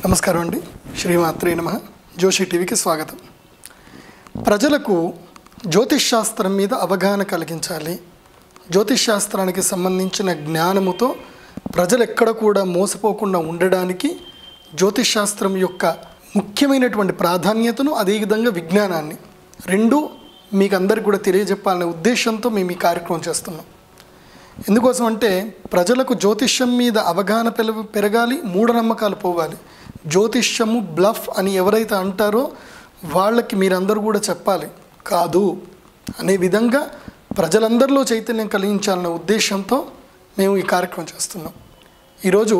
నమస్కారం అండి శ్రీమాత్రే నమ జోషి టీవీకి స్వాగతం ప్రజలకు జ్యోతిష్ శాస్త్రం మీద అవగాహన కలిగించాలి జ్యోతిష్ శాస్త్రానికి సంబంధించిన జ్ఞానముతో ప్రజలు ఎక్కడ కూడా మోసపోకుండా ఉండడానికి జ్యోతిష్ శాస్త్రం యొక్క ముఖ్యమైనటువంటి ప్రాధాన్యతను అదేవిధంగా విజ్ఞానాన్ని రెండు మీకు అందరికి కూడా తెలియజెప్పాలనే ఉద్దేశంతో మేము ఈ కార్యక్రమం చేస్తున్నాం ఎందుకోసం అంటే ప్రజలకు జ్యోతిష్యం మీద అవగాహన పెల పెరగాలి మూఢనమ్మకాలు పోవాలి జ్యోతిష్యము బ్లఫ్ అని ఎవరైతే అంటారో వాళ్ళకి మీరందరూ కూడా చెప్పాలి కాదు అనే విధంగా ప్రజలందరిలో చైతన్యం కలిగించాలనే ఉద్దేశంతో మేము ఈ కార్యక్రమం చేస్తున్నాం ఈరోజు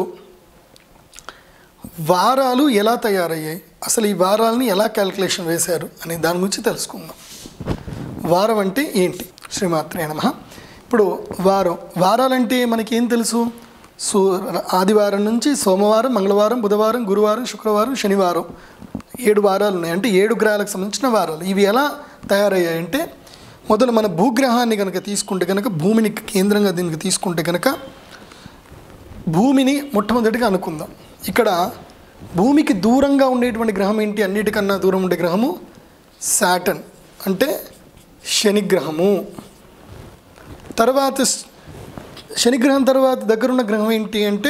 వారాలు ఎలా తయారయ్యాయి అసలు ఈ వారాలని ఎలా క్యాలిక్యులేషన్ వేశారు అనే దాని గురించి తెలుసుకుందాం వారం అంటే ఏంటి శ్రీమాత్రే నమ ఇప్పుడు వారం వారాలంటే మనకేం తెలుసు సో ఆదివారం నుంచి సోమవారం మంగళవారం బుధవారం గురువారం శుక్రవారం శనివారం ఏడు వారాలు ఉన్నాయి అంటే ఏడు గ్రహాలకు సంబంధించిన వారాలు ఇవి ఎలా తయారయ్యాయంటే మొదలు మన భూగ్రహాన్ని కనుక తీసుకుంటే కనుక భూమిని కేంద్రంగా దీనికి తీసుకుంటే కనుక భూమిని మొట్టమొదటిగా అనుకుందాం ఇక్కడ భూమికి దూరంగా ఉండేటువంటి గ్రహం ఏంటి అన్నిటికన్నా దూరం ఉండే గ్రహము శాటన్ అంటే శనిగ్రహము తర్వాత స్- శనిగ్రహం తర్వాత దగ్గరున్న గ్రహం ఏంటి అంటే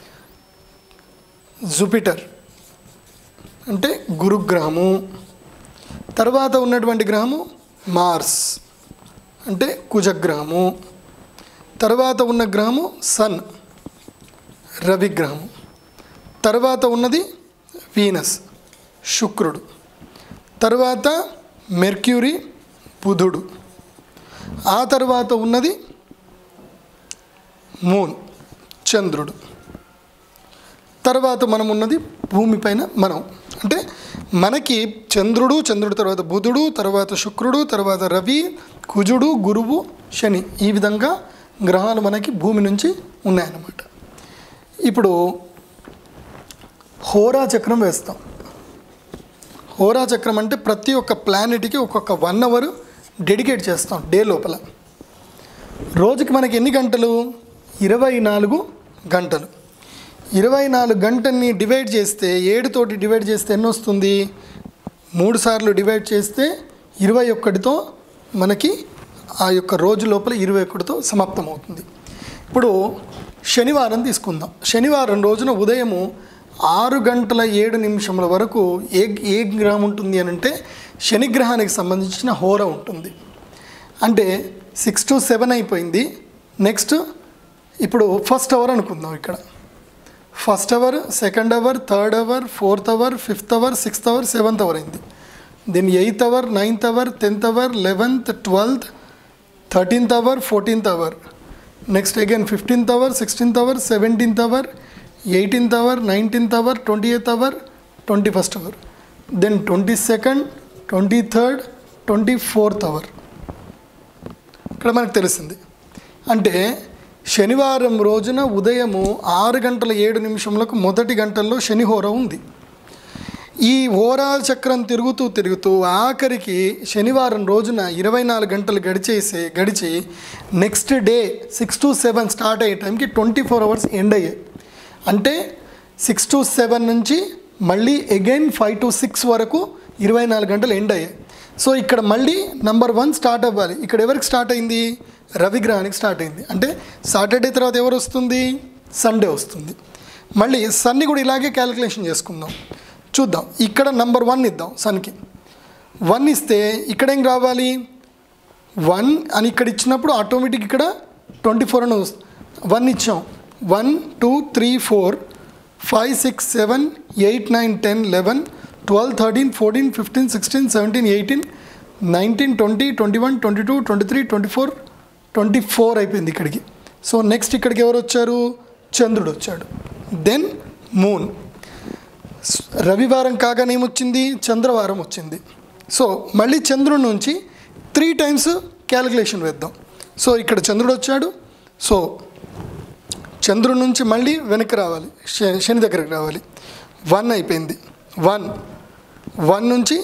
జూపిటర్ అంటే గురుగ్రహము తర్వాత ఉన్నటువంటి గ్రహము మార్స్ అంటే కుజగ్రహము తర్వాత ఉన్న గ్రహము సన్ రవిగ్రహము తర్వాత ఉన్నది వీనస్ శుక్రుడు తర్వాత మెర్క్యూరీ బుధుడు ఆ తర్వాత ఉన్నది మూన్ చంద్రుడు తర్వాత మనం ఉన్నది భూమిపైన మనం అంటే మనకి చంద్రుడు చంద్రుడు తర్వాత బుధుడు తర్వాత శుక్రుడు తర్వాత రవి కుజుడు గురువు శని ఈ విధంగా గ్రహాలు మనకి భూమి నుంచి ఉన్నాయన్నమాట ఇప్పుడు హోరా చక్రం వేస్తాం హోరా చక్రం అంటే ప్రతి ఒక్క ప్లానెట్కి ఒక్కొక్క వన్ అవర్ డెడికేట్ చేస్తాం డే లోపల రోజుకి మనకి ఎన్ని గంటలు ఇరవై నాలుగు గంటలు ఇరవై నాలుగు గంటల్ని డివైడ్ చేస్తే ఏడుతోటి డివైడ్ చేస్తే ఎన్ని వస్తుంది మూడు సార్లు డివైడ్ చేస్తే ఇరవై ఒక్కటితో మనకి ఆ యొక్క రోజు లోపల ఇరవై ఒకటితో సమాప్తం అవుతుంది ఇప్పుడు శనివారం తీసుకుందాం శనివారం రోజున ఉదయము ఆరు గంటల ఏడు నిమిషముల వరకు ఏ ఏ గ్రహం ఉంటుంది అని అంటే శనిగ్రహానికి సంబంధించిన హోర ఉంటుంది అంటే సిక్స్ టు సెవెన్ అయిపోయింది నెక్స్ట్ ఇప్పుడు ఫస్ట్ అవర్ అనుకుందాం ఇక్కడ first hour second hour third hour fourth hour fifth hour sixth hour seventh hour అయింది then eighth hour ninth hour tenth hour eleventh twelfth thirteenth hour fourteenth hour next again fifteenth hour sixteenth hour seventeenth hour eighteenth hour nineteenth hour twenty eighth hour twenty first hour then twenty second twenty third twenty fourth hour ఇక్కడ మనకు తెలిసింది అంటే శనివారం రోజున ఉదయము ఆరు గంటల ఏడు నిమిషములకు మొదటి గంటల్లో శనిహోర ఉంది ఈ హోరా చక్రం తిరుగుతూ తిరుగుతూ ఆఖరికి శనివారం రోజున ఇరవై నాలుగు గంటలు గడిచేసి గడిచి next day six to seven start అయ్యే టైంకి ట్వంటీ ఫోర్ అవర్స్ ఎండ్ అయ్యాయి అంటే సిక్స్ టు సెవెన్ నుంచి మళ్ళీ అగైన్ ఫైవ్ టు సిక్స్ వరకు ఇరవై నాలుగు గంటలు ఎండ్ అయ్యాయి సో ఇక్కడ మళ్ళీ నంబర్ వన్ స్టార్ట్ అవ్వాలి ఇక్కడ ఎవరికి స్టార్ట్ అయింది రవిగ్రహానికి స్టార్ట్ అయింది అంటే సాటర్డే తర్వాత ఎవరు వస్తుంది సండే వస్తుంది మళ్ళీ సన్ని కూడా ఇలాగే క్యాలిక్యులేషన్ చేసుకుందాం చూద్దాం ఇక్కడ నంబర్ వన్ ఇద్దాం సన్కి వన్ ఇస్తే ఇక్కడ ఏం రావాలి వన్ అని ఇక్కడ ఇచ్చినప్పుడు ఆటోమేటిక్ ఇక్కడ ట్వంటీ ఫోర్ అని వస్తుంది వన్ ఇచ్చాం one two three four five six seven eight nine ten eleven twelve thirteen fourteen fifteen sixteen seventeen eighteen nineteen twenty twenty one twenty two twenty three twenty four twenty four అయిపోయింది ఇక్కడికి so next ఇక్కడికి ఎవరు వచ్చారు చంద్రుడు వచ్చాడు then moon రవివారం కాగానే ఏమొచ్చింది చంద్రవారం వచ్చింది సో మళ్ళీ చంద్రుడి నుంచి త్రీ టైమ్స్ క్యాలిక్యులేషన్ వేద్దాం సో ఇక్కడ చంద్రుడు వచ్చాడు సో చంద్రుడి నుంచి మళ్ళీ వెనక్కి రావాలి శ- శని దగ్గరికి రావాలి వన్ అయిపోయింది వన్ వన్ నుంచి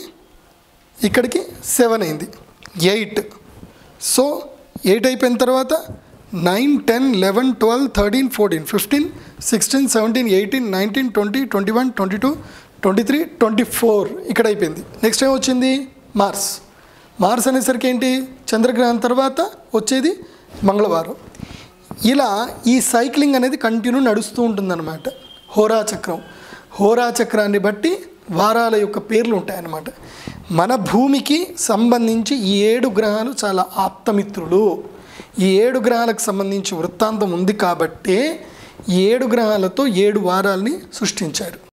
ఇక్కడికి సెవెన్ అయింది ఎయిట్ సో ఎయిట్ అయిపోయిన తర్వాత nine ten eleven twelve thirteen fourteen fifteen sixteen seventeen eighteen nineteen twenty twenty one twenty two twenty three twenty four ఇక్కడ అయిపోయింది నెక్స్ట్ ఏం వచ్చింది మార్స్ మార్స్ అనేసరికి ఏంటి చంద్రగ్రహణం తర్వాత వచ్చేది మంగళవారం ఇలా ఈ సైక్లింగ్ అనేది కంటిన్యూ నడుస్తూ ఉంటుందన్నమాట హోరా చక్రం హోరా చక్రాన్ని బట్టి వారాల యొక్క పేర్లు ఉంటాయన్నమాట మన భూమికి సంబంధించి ఈ ఏడు గ్రహాలు చాలా ఆప్తమిత్రులు ఈ ఏడు గ్రహాలకు సంబంధించి వృత్తాంతం ఉంది కాబట్టే ఈ ఏడు గ్రహాలతో ఏడు వారాల్ని సృష్టించారు